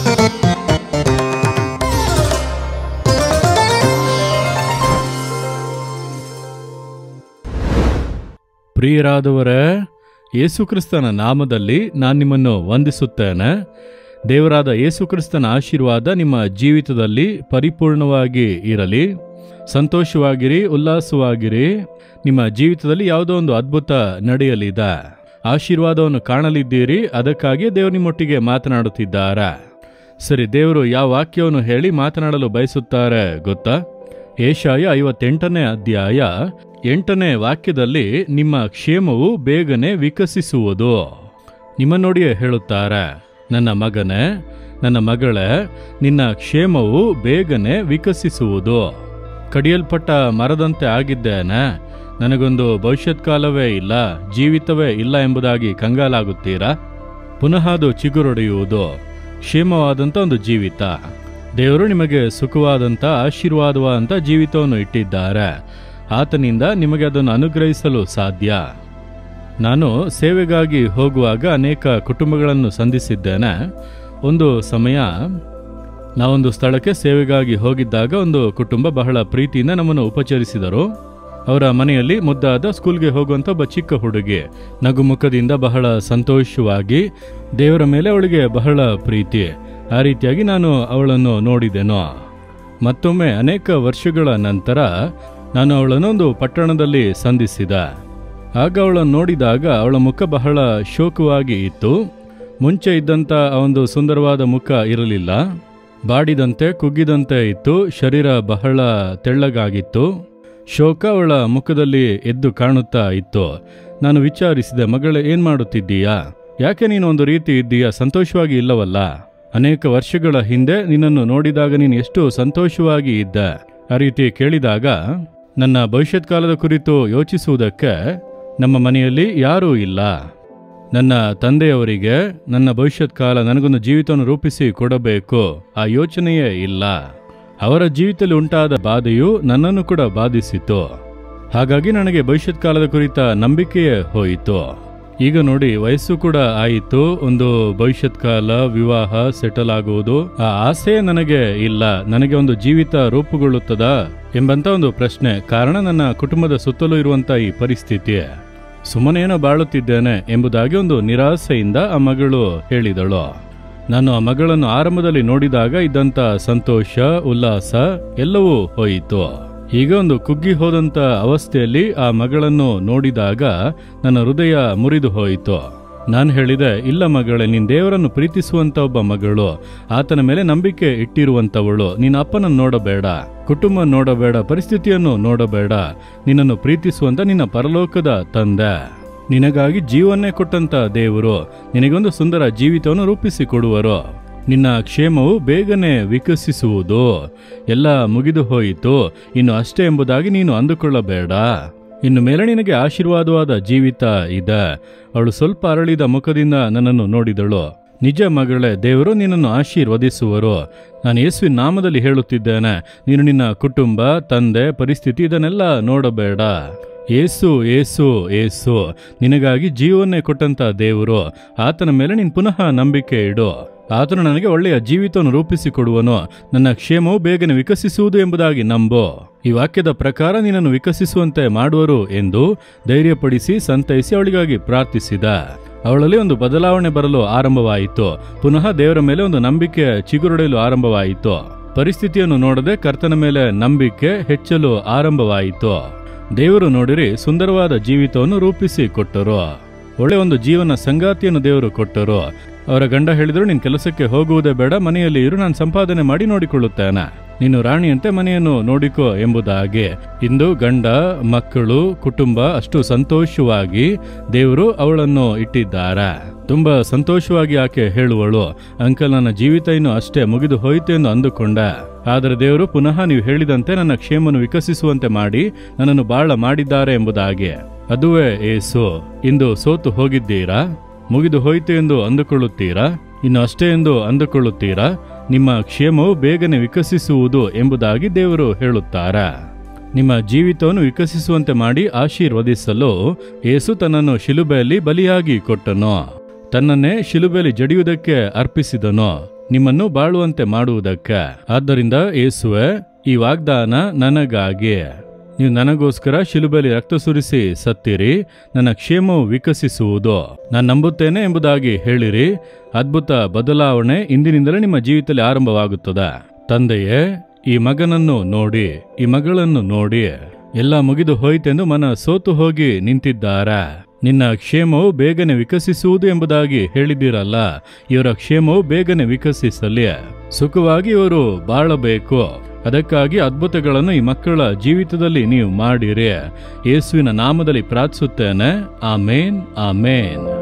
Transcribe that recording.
ಪ್ರಿಯರಾದವರೇ ಯೇಸುಕ್ರಿಸ್ತನ ನಾಮದಲ್ಲಿ ನಾನು ನಿಮ್ಮನ್ನು ವಂದಿಸುತ್ತೇನೆ ದೇವರಾದ ಯೇಸುಕ್ರಿಸ್ತನ ಆಶೀರ್ವಾದ ನಿಮ್ಮ ಜೀವಿತದಲ್ಲಿ ಪರಿಪೂರ್ಣವಾಗಿ ಇರಲಿ ಸಂತೋಷವಾಗಿರಿ ಉಲ್ಲಾಸವಾಗಿರಿ ನಿಮ್ಮ ಜೀವಿತದಲ್ಲಿ ಯಾವುದೋ ಒಂದು ಅದ್ಭುತ ನಡೆಯಲಿದೆ ಆಶೀರ್ವಾದವನ್ನು ಕಾಣಲಿದ್ದೀರಿ ಅದಕ್ಕಾಗಿ ದೇವರು ನಿಮ್ಮೊಟ್ಟಿಗೆ ಮಾತನಾಡುತ್ತಿದ್ದಾರೆ ಸರಿ ದೇವರು ಯಾವ ವಾಕ್ಯವನ್ನು ಹೇಳಿ ಮಾತನಾಡಲು ಬಯಸುತ್ತಾರೆ ಗೊತ್ತಾ ಏಷಾಯ ಐವತ್ತೆಂಟನೇ ಅಧ್ಯಾಯ ಎಂಟನೇ ವಾಕ್ಯದಲ್ಲಿ ನಿಮ್ಮ ಕ್ಷೇಮವು ಬೇಗನೆ ವಿಕಸಿಸುವುದು ನಿಮ್ಮ ನೋಡಿಯೇ ಹೇಳುತ್ತಾರೆ ನನ್ನ ಮಗನೇ ನನ್ನ ಮಗಳೇ ನಿನ್ನ ಕ್ಷೇಮವು ಬೇಗನೆ ವಿಕಸಿಸುವುದು ಕಡಿಯಲ್ಪಟ್ಟ ಮರದಂತೆ ಆಗಿದ್ದೇನೆ ನನಗೊಂದು ಭವಿಷ್ಯತ್ ಕಾಲವೇ ಇಲ್ಲ ಜೀವಿತವೇ ಇಲ್ಲ ಎಂಬುದಾಗಿ ಕಂಗಾಲಾಗುತ್ತೀರಾ ಪುನಃ ಅದು ಚಿಗುರೊಡೆಯುವುದು ಕ್ಷೇಮವಾದಂಥ ಒಂದು ಜೀವಿತ ದೇವರು ನಿಮಗೆ ಸುಖವಾದಂಥ ಆಶೀರ್ವಾದವಾದಂಥ ಜೀವಿತವನ್ನು ಇಟ್ಟಿದ್ದಾರೆ ಆತನಿಂದ ನಿಮಗೆ ಅದನ್ನು ಅನುಗ್ರಹಿಸಲು ಸಾಧ್ಯ ನಾನು ಸೇವೆಗಾಗಿ ಹೋಗುವಾಗ ಅನೇಕ ಕುಟುಂಬಗಳನ್ನು ಸಂಧಿಸಿದ್ದೇನೆ ಒಂದು ಸಮಯ ನಾವೊಂದು ಸ್ಥಳಕ್ಕೆ ಸೇವೆಗಾಗಿ ಹೋಗಿದ್ದಾಗ ಒಂದು ಕುಟುಂಬ ಬಹಳ ಪ್ರೀತಿಯಿಂದ ನಮ್ಮನ್ನು ಉಪಚರಿಸಿದರು ಅವರ ಮನೆಯಲ್ಲಿ ಮುದ್ದಾದ ಸ್ಕೂಲ್ಗೆ ಹೋಗುವಂಥ ಒಬ್ಬ ಚಿಕ್ಕ ಹುಡುಗಿ ನಗುಮುಖದಿಂದ ಬಹಳ ಸಂತೋಷವಾಗಿ ದೇವರ ಮೇಲೆ ಅವಳಿಗೆ ಬಹಳ ಪ್ರೀತಿ ಆ ರೀತಿಯಾಗಿ ನಾನು ಅವಳನ್ನು ನೋಡಿದೆನು ಮತ್ತೊಮ್ಮೆ ಅನೇಕ ವರ್ಷಗಳ ನಂತರ ನಾನು ಅವಳನ್ನು ಒಂದು ಪಟ್ಟಣದಲ್ಲಿ ಸಂಧಿಸಿದೆ ಆಗ ಅವಳನ್ನು ನೋಡಿದಾಗ ಅವಳ ಮುಖ ಬಹಳ ಶೋಕವಾಗಿ ಇತ್ತು ಮುಂಚೆ ಇದ್ದಂಥ ಆ ಒಂದು ಸುಂದರವಾದ ಮುಖ ಇರಲಿಲ್ಲ ಬಾಡಿದಂತೆ ಕುಗ್ಗಿದಂತೆ ಇತ್ತು ಶರೀರ ಬಹಳ ತೆಳ್ಳಗಾಗಿತ್ತು ಶೋಕ ಅವಳ ಮುಖದಲ್ಲಿ ಎದ್ದು ಕಾಣುತ್ತಾ ಇತ್ತು ನಾನು ವಿಚಾರಿಸಿದೆ ಮಗಳೇ ಏನ್ ಮಾಡುತ್ತಿದ್ದೀಯಾ ಯಾಕೆ ನೀನು ಒಂದು ರೀತಿ ಇದ್ದೀಯಾ ಸಂತೋಷವಾಗಿ ಇಲ್ಲವಲ್ಲ ಅನೇಕ ವರ್ಷಗಳ ಹಿಂದೆ ನಿನ್ನನ್ನು ನೋಡಿದಾಗ ನೀನು ಎಷ್ಟು ಸಂತೋಷವಾಗಿ ಇದ್ದ ಆ ರೀತಿ ಕೇಳಿದಾಗ ನನ್ನ ಭವಿಷ್ಯತ್ ಕಾಲದ ಕುರಿತು ಯೋಚಿಸುವುದಕ್ಕೆ ನಮ್ಮ ಮನೆಯಲ್ಲಿ ಯಾರೂ ಇಲ್ಲ ನನ್ನ ತಂದೆಯವರಿಗೆ ನನ್ನ ಭವಿಷ್ಯತ್ ಕಾಲ ನನಗೊಂದು ಜೀವಿತವನ್ನು ರೂಪಿಸಿ ಕೊಡಬೇಕು ಆ ಯೋಚನೆಯೇ ಇಲ್ಲ ಅವರ ಜೀವಿತದಲ್ಲಿ ಉಂಟಾದ ಬಾಧೆಯು ನನ್ನನ್ನು ಕೂಡ ಬಾಧಿಸಿತು ಹಾಗಾಗಿ ನನಗೆ ಭವಿಷ್ಯತ್ ಕಾಲದ ಕುರಿತ ನಂಬಿಕೆಯೇ ಹೋಯಿತು ಈಗ ನೋಡಿ ವಯಸ್ಸು ಕೂಡ ಆಯಿತು ಒಂದು ಭವಿಷ್ಯತ್ ಕಾಲ ವಿವಾಹ ಸೆಟಲ್ ಆಗುವುದು ಆ ಆಸೆ ನನಗೆ ಇಲ್ಲ ನನಗೆ ಒಂದು ಜೀವಿತ ರೂಪುಗೊಳ್ಳುತ್ತದಾ ಎಂಬಂತ ಒಂದು ಪ್ರಶ್ನೆ ಕಾರಣ ನನ್ನ ಕುಟುಂಬದ ಸುತ್ತಲೂ ಇರುವಂತ ಈ ಪರಿಸ್ಥಿತಿ ಸುಮ್ಮನೇನೋ ಬಾಳುತ್ತಿದ್ದೇನೆ ಎಂಬುದಾಗಿ ಒಂದು ನಿರಾಸೆಯಿಂದ ಆ ಮಗಳು ಹೇಳಿದಳು ನಾನು ಆ ಮಗಳನ್ನು ಆರಂಭದಲ್ಲಿ ನೋಡಿದಾಗ ಇದ್ದಂತ ಸಂತೋಷ ಉಲ್ಲಾಸ ಎಲ್ಲವೂ ಹೋಯಿತು ಈಗ ಒಂದು ಕುಗ್ಗಿ ಹೋದಂತ ಅವಸ್ಥೆಯಲ್ಲಿ ಆ ಮಗಳನ್ನು ನೋಡಿದಾಗ ನನ್ನ ಹೃದಯ ಮುರಿದು ಹೋಯಿತು ನಾನು ಹೇಳಿದೆ ಇಲ್ಲ ಮಗಳೇ ನೀನ್ ದೇವರನ್ನು ಪ್ರೀತಿಸುವಂತ ಒಬ್ಬ ಮಗಳು ಆತನ ಮೇಲೆ ನಂಬಿಕೆ ಇಟ್ಟಿರುವಂತವಳು ನಿನ್ನ ಅಪ್ಪನನ್ನು ನೋಡಬೇಡ ಕುಟುಂಬ ನೋಡಬೇಡ ಪರಿಸ್ಥಿತಿಯನ್ನು ನೋಡಬೇಡ ನಿನ್ನನ್ನು ಪ್ರೀತಿಸುವಂತ ನಿನ್ನ ಪರಲೋಕದ ತಂದೆ ನಿನಗಾಗಿ ಜೀವನ್ನೇ ಕೊಟ್ಟಂತ ದೇವರು ನಿನಗೊಂದು ಸುಂದರ ಜೀವಿತವನ್ನು ರೂಪಿಸಿ ಕೊಡುವರು ನಿನ್ನ ಕ್ಷೇಮವು ಬೇಗನೆ ವಿಕಸಿಸುವುದು ಎಲ್ಲ ಮುಗಿದು ಹೋಯಿತು ಇನ್ನು ಅಷ್ಟೇ ಎಂಬುದಾಗಿ ನೀನು ಅಂದುಕೊಳ್ಳಬೇಡ ಇನ್ನು ಮೇಲೆ ನಿನಗೆ ಆಶೀರ್ವಾದವಾದ ಜೀವಿತ ಇದೆ ಅವಳು ಸ್ವಲ್ಪ ಅರಳಿದ ಮುಖದಿಂದ ನನ್ನನ್ನು ನೋಡಿದಳು ನಿಜ ಮಗಳೇ ದೇವರು ನಿನ್ನನ್ನು ಆಶೀರ್ವದಿಸುವರು ನಾನು ಯೇಸುವಿನ ನಾಮದಲ್ಲಿ ಹೇಳುತ್ತಿದ್ದೇನೆ ನೀನು ನಿನ್ನ ಕುಟುಂಬ ತಂದೆ ಪರಿಸ್ಥಿತಿ ಇದನ್ನೆಲ್ಲ ನೋಡಬೇಡ ಏಸು ಏಸು ಏಸು ನಿನಗಾಗಿ ಜೀವನ್ನೇ ಕೊಟ್ಟಂತ ದೇವರು ಆತನ ಮೇಲೆ ನೀನು ಪುನಃ ನಂಬಿಕೆ ಇಡು ಆತನು ನನಗೆ ಒಳ್ಳೆಯ ಜೀವಿತವನ್ನು ರೂಪಿಸಿಕೊಡುವನು ನನ್ನ ಕ್ಷೇಮವು ಬೇಗನೆ ವಿಕಸಿಸುವುದು ಎಂಬುದಾಗಿ ನಂಬು ಈ ವಾಕ್ಯದ ಪ್ರಕಾರ ನಿನ್ನನ್ನು ವಿಕಸಿಸುವಂತೆ ಮಾಡುವರು ಎಂದು ಧೈರ್ಯಪಡಿಸಿ ಸಂತೈಸಿ ಅವಳಿಗಾಗಿ ಪ್ರಾರ್ಥಿಸಿದ ಅವಳಲ್ಲಿ ಒಂದು ಬದಲಾವಣೆ ಬರಲು ಆರಂಭವಾಯಿತು ಪುನಃ ದೇವರ ಮೇಲೆ ಒಂದು ನಂಬಿಕೆ ಚಿಗುರೊಡೆಯಲು ಆರಂಭವಾಯಿತು ಪರಿಸ್ಥಿತಿಯನ್ನು ನೋಡದೆ ಕರ್ತನ ಮೇಲೆ ನಂಬಿಕೆ ಹೆಚ್ಚಲು ಆರಂಭವಾಯಿತು ದೇವರು ನೋಡಿರಿ ಸುಂದರವಾದ ಜೀವಿತವನ್ನು ರೂಪಿಸಿ ಕೊಟ್ಟರು ಒಳ್ಳೆ ಒಂದು ಜೀವನ ಸಂಗಾತಿಯನ್ನು ದೇವರು ಕೊಟ್ಟರು ಅವರ ಗಂಡ ಹೇಳಿದ್ರು ನೀನು ಕೆಲಸಕ್ಕೆ ಹೋಗುವುದೇ ಬೇಡ ಮನೆಯಲ್ಲಿ ಇರು ನಾನು ಸಂಪಾದನೆ ಮಾಡಿ ನೋಡಿಕೊಳ್ಳುತ್ತೇನೆ ನೀನು ರಾಣಿಯಂತೆ ಮನೆಯನ್ನು ನೋಡಿಕೋ ಎಂಬುದಾಗಿ ಇಂದು ಗಂಡ ಮಕ್ಕಳು ಕುಟುಂಬ ಅಷ್ಟು ಸಂತೋಷವಾಗಿ ದೇವರು ಅವಳನ್ನು ಇಟ್ಟಿದ್ದಾರೆ ತುಂಬಾ ಸಂತೋಷವಾಗಿ ಆಕೆ ಹೇಳುವಳು ಅಂಕಲ್ ನನ್ನ ಜೀವಿತ ಇನ್ನು ಅಷ್ಟೇ ಮುಗಿದು ಹೋಯಿತು ಎಂದು ಅಂದುಕೊಂಡೆ ಆದರೆ ದೇವರು ಪುನಃ ನೀವು ಹೇಳಿದಂತೆ ನನ್ನ ಕ್ಷೇಮವನ್ನು ವಿಕಸಿಸುವಂತೆ ಮಾಡಿ ನನ್ನನ್ನು ಬಾಳ ಮಾಡಿದ್ದಾರೆ ಎಂಬುದಾಗಿ ಅದುವೇ ಏಸು ಇಂದು ಸೋತು ಹೋಗಿದ್ದೀರಾ ಮುಗಿದು ಹೋಯಿತು ಎಂದು ಅಂದುಕೊಳ್ಳುತ್ತೀರಾ ಇನ್ನು ಅಷ್ಟೇ ಎಂದು ಅಂದುಕೊಳ್ಳುತ್ತೀರಾ ನಿಮ್ಮ ಕ್ಷೇಮವು ಬೇಗನೆ ವಿಕಸಿಸುವುದು ಎಂಬುದಾಗಿ ದೇವರು ಹೇಳುತ್ತಾರೆ ನಿಮ್ಮ ಜೀವಿತವನ್ನು ವಿಕಸಿಸುವಂತೆ ಮಾಡಿ ಆಶೀರ್ವದಿಸಲು ಏಸು ತನ್ನನ್ನು ಶಿಲುಬೆಯಲ್ಲಿ ಬಲಿಯಾಗಿ ಕೊಟ್ಟನು ತನ್ನನ್ನೇ ಶಿಲುಬೆಯಲ್ಲಿ ಜಡಿಯುವುದಕ್ಕೆ ಅರ್ಪಿಸಿದನು ನಿಮ್ಮನ್ನು ಬಾಳುವಂತೆ ಮಾಡುವುದಕ್ಕೆ ಆದ್ದರಿಂದ ಯೇಸುವೆ ಈ ವಾಗ್ದಾನ ನನಗಾಗಿ ನೀವು ನನಗೋಸ್ಕರ ಶಿಲುಬೆಯಲ್ಲಿ ರಕ್ತ ಸುರಿಸಿ ಸತ್ತಿರಿ ನನ್ನ ಕ್ಷೇಮವು ವಿಕಸಿಸುವುದು ನಾನು ನಂಬುತ್ತೇನೆ ಎಂಬುದಾಗಿ ಹೇಳಿರಿ ಅದ್ಭುತ ಬದಲಾವಣೆ ಇಂದಿನಿಂದಲೇ ನಿಮ್ಮ ಜೀವಿತದಲ್ಲಿ ಆರಂಭವಾಗುತ್ತದೆ ತಂದೆಯೇ ಈ ಮಗನನ್ನು ನೋಡಿ ಈ ಮಗಳನ್ನು ನೋಡಿ ಎಲ್ಲ ಮುಗಿದು ಹೋಯಿತೆಂದು ಮನ ಸೋತು ಹೋಗಿ ನಿಂತಿದ್ದಾರ ನಿನ್ನ ಕ್ಷೇಮವು ಬೇಗನೆ ವಿಕಸಿಸುವುದು ಎಂಬುದಾಗಿ ಹೇಳಿದ್ದೀರಲ್ಲ ಇವರ ಕ್ಷೇಮವು ಬೇಗನೆ ವಿಕಸಿಸಲಿ ಸುಖವಾಗಿ ಇವರು ಬಾಳಬೇಕು ಅದಕ್ಕಾಗಿ ಅದ್ಭುತಗಳನ್ನು ಈ ಮಕ್ಕಳ ಜೀವಿತದಲ್ಲಿ ನೀವು ಮಾಡಿರಿ ಯೇಸುವಿನ ನಾಮದಲ್ಲಿ ಪ್ರಾರ್ಥಿಸುತ್ತೇನೆ ಆಮೇನ್ ಆಮೇನ್